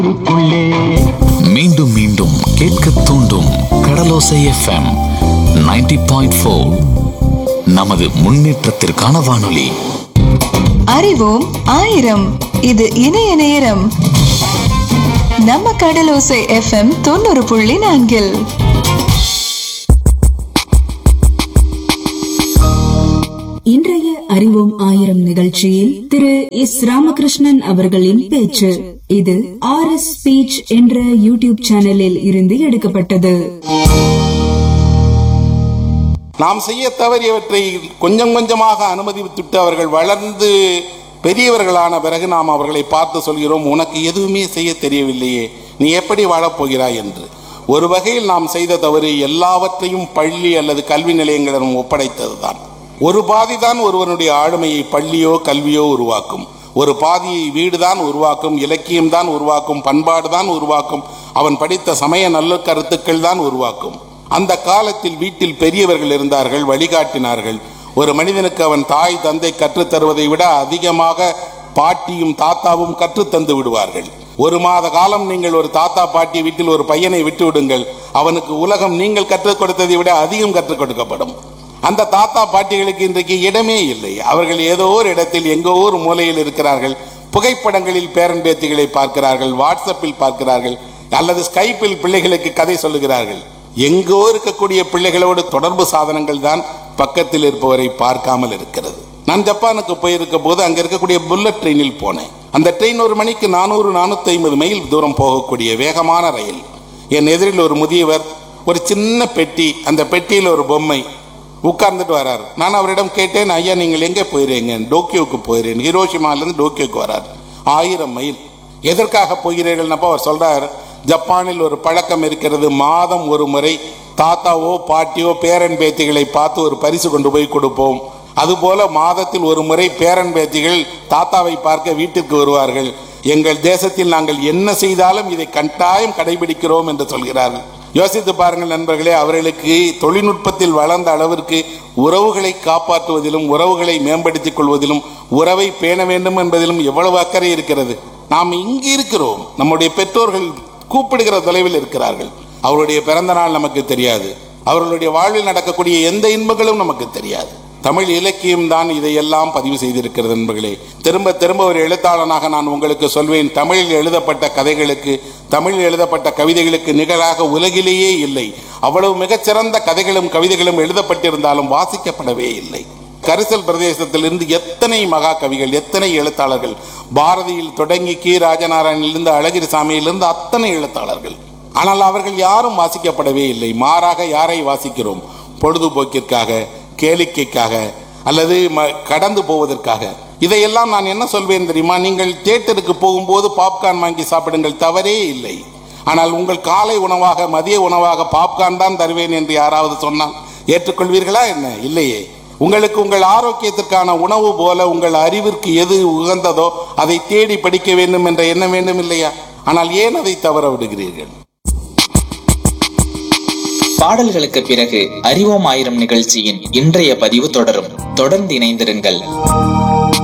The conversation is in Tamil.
மீண்டும் மீண்டும் கேட்க தூண்டும் கடலோசை எஃப்எம் 90.4 பாயிண்ட் நமது முன்னேற்றத்திற்கான வானொலி அறிவோம் ஆயிரம் இது இணைய நேரம் நம்ம கடலோசை எஃப்எம் தொண்ணூறு புள்ளி நான்கில் இன்றைய அறிவோம் ஆயிரம் நிகழ்ச்சியில் திரு எஸ் ராமகிருஷ்ணன் அவர்களின் பேச்சு இது ஆர் எஸ் ஸ்பீச் என்ற யூடியூப் சேனலில் இருந்து எடுக்கப்பட்டது நாம் செய்ய தவறியவற்றை கொஞ்சம் கொஞ்சமாக அனுமதித்துவிட்டு அவர்கள் வளர்ந்து பெரியவர்களான பிறகு நாம் அவர்களை பார்த்து சொல்கிறோம் உனக்கு எதுவுமே செய்ய தெரியவில்லையே நீ எப்படி வாழப்போகிறாய் என்று ஒரு வகையில் நாம் செய்த தவறு எல்லாவற்றையும் பள்ளி அல்லது கல்வி நிலையங்களிடம் ஒப்படைத்ததுதான் ஒரு பாதி தான் ஒருவனுடைய ஆளுமையை பள்ளியோ கல்வியோ உருவாக்கும் ஒரு பாதியை வீடுதான் உருவாக்கும் இலக்கியம் தான் உருவாக்கும் பண்பாடு தான் உருவாக்கும் அவன் படித்த சமய நல்ல கருத்துக்கள் தான் உருவாக்கும் அந்த காலத்தில் வீட்டில் பெரியவர்கள் இருந்தார்கள் வழிகாட்டினார்கள் ஒரு மனிதனுக்கு அவன் தாய் தந்தை கற்றுத் தருவதை விட அதிகமாக பாட்டியும் தாத்தாவும் கற்றுத் தந்து விடுவார்கள் ஒரு மாத காலம் நீங்கள் ஒரு தாத்தா பாட்டி வீட்டில் ஒரு பையனை விட்டு விடுங்கள் அவனுக்கு உலகம் நீங்கள் கற்றுக் கொடுத்ததை விட அதிகம் கற்றுக் கொடுக்கப்படும் அந்த தாத்தா பாட்டிகளுக்கு இன்றைக்கு இடமே இல்லை அவர்கள் ஏதோ ஒரு இடத்தில் எங்கோ ஒரு மூலையில் இருக்கிறார்கள் புகைப்படங்களில் பேரன் பேத்திகளை பார்க்கிறார்கள் வாட்ஸ்அப்பில் பார்க்கிறார்கள் அல்லது ஸ்கைப்பில் பிள்ளைகளுக்கு கதை சொல்லுகிறார்கள் எங்கோ இருக்கக்கூடிய பிள்ளைகளோடு தொடர்பு சாதனங்கள் தான் பக்கத்தில் இருப்பவரை பார்க்காமல் இருக்கிறது நான் ஜப்பானுக்கு போயிருக்க போது அங்க இருக்கக்கூடிய புல்லட் ட்ரெயினில் போனேன் அந்த ட்ரெயின் ஒரு மணிக்கு நானூறு நானூத்தி ஐம்பது மைல் தூரம் போகக்கூடிய வேகமான ரயில் என் எதிரில் ஒரு முதியவர் ஒரு சின்ன பெட்டி அந்த பெட்டியில் ஒரு பொம்மை உட்கார்ந்துட்டு வராரு நான் அவரிடம் கேட்டேன் ஐயா நீங்கள் எங்கே போயிருங்க டோக்கியோக்கு போயிருக்கேன் ஹிரோஷிமாலேருந்து டோக்கியோக்கு வரார் ஆயிரம் மைல் எதற்காக போகிறீர்கள்னப்ப அவர் சொல்றார் ஜப்பானில் ஒரு பழக்கம் இருக்கிறது மாதம் ஒரு முறை தாத்தாவோ பாட்டியோ பேரன் பேத்திகளை பார்த்து ஒரு பரிசு கொண்டு போய் கொடுப்போம் அதுபோல மாதத்தில் ஒரு முறை பேரன் பேத்திகள் தாத்தாவை பார்க்க வீட்டிற்கு வருவார்கள் எங்கள் தேசத்தில் நாங்கள் என்ன செய்தாலும் இதை கட்டாயம் கடைபிடிக்கிறோம் என்று சொல்கிறார்கள் யோசித்து பாருங்கள் நண்பர்களே அவர்களுக்கு தொழில்நுட்பத்தில் வளர்ந்த அளவிற்கு உறவுகளை காப்பாற்றுவதிலும் உறவுகளை மேம்படுத்திக் கொள்வதிலும் உறவை பேண வேண்டும் என்பதிலும் எவ்வளவு அக்கறை இருக்கிறது நாம் இங்கு இருக்கிறோம் நம்முடைய பெற்றோர்கள் கூப்பிடுகிற தொலைவில் இருக்கிறார்கள் அவருடைய பிறந்த நாள் நமக்கு தெரியாது அவர்களுடைய வாழ்வில் நடக்கக்கூடிய எந்த இன்பங்களும் நமக்கு தெரியாது தமிழ் இலக்கியம் தான் இதையெல்லாம் பதிவு செய்திருக்கிறது நண்பர்களே திரும்ப திரும்ப ஒரு எழுத்தாளனாக நான் உங்களுக்கு சொல்வேன் தமிழில் எழுதப்பட்ட கதைகளுக்கு தமிழில் எழுதப்பட்ட கவிதைகளுக்கு நிகராக உலகிலேயே இல்லை அவ்வளவு மிகச்சிறந்த கதைகளும் கவிதைகளும் எழுதப்பட்டிருந்தாலும் வாசிக்கப்படவே இல்லை கரிசல் பிரதேசத்திலிருந்து எத்தனை மகா கவிகள் எத்தனை எழுத்தாளர்கள் பாரதியில் தொடங்கி கி ராஜநாராயணிலிருந்து அழகிரிசாமியிலிருந்து அத்தனை எழுத்தாளர்கள் ஆனால் அவர்கள் யாரும் வாசிக்கப்படவே இல்லை மாறாக யாரை வாசிக்கிறோம் பொழுதுபோக்கிற்காக கேளிக்கைக்காக அல்லது ம- கடந்து போவதற்காக இதையெல்லாம் நான் என்ன சொல்வேன் தெரியுமா நீங்கள் தியேட்டருக்கு போகும்போது பாப்கார்ன் வாங்கி சாப்பிடுங்கள் தவறே இல்லை ஆனால் உங்கள் காலை உணவாக மதிய உணவாக பாப்கார்ன் தான் தருவேன் என்று யாராவது சொன்னால் ஏற்றுக்கொள்வீர்களா என்ன இல்லையே உங்களுக்கு உங்கள் ஆரோக்கியத்திற்கான உணவு போல உங்கள் அறிவிற்கு எது உகந்ததோ அதை தேடி படிக்க வேண்டும் என்ற எண்ணம் வேண்டும் இல்லையா ஆனால் ஏன் அதை தவற விடுகிறீர்கள் பாடல்களுக்கு பிறகு அறிவோம் ஆயிரம் நிகழ்ச்சியின் இன்றைய பதிவு தொடரும் தொடர்ந்து இணைந்திருங்கள்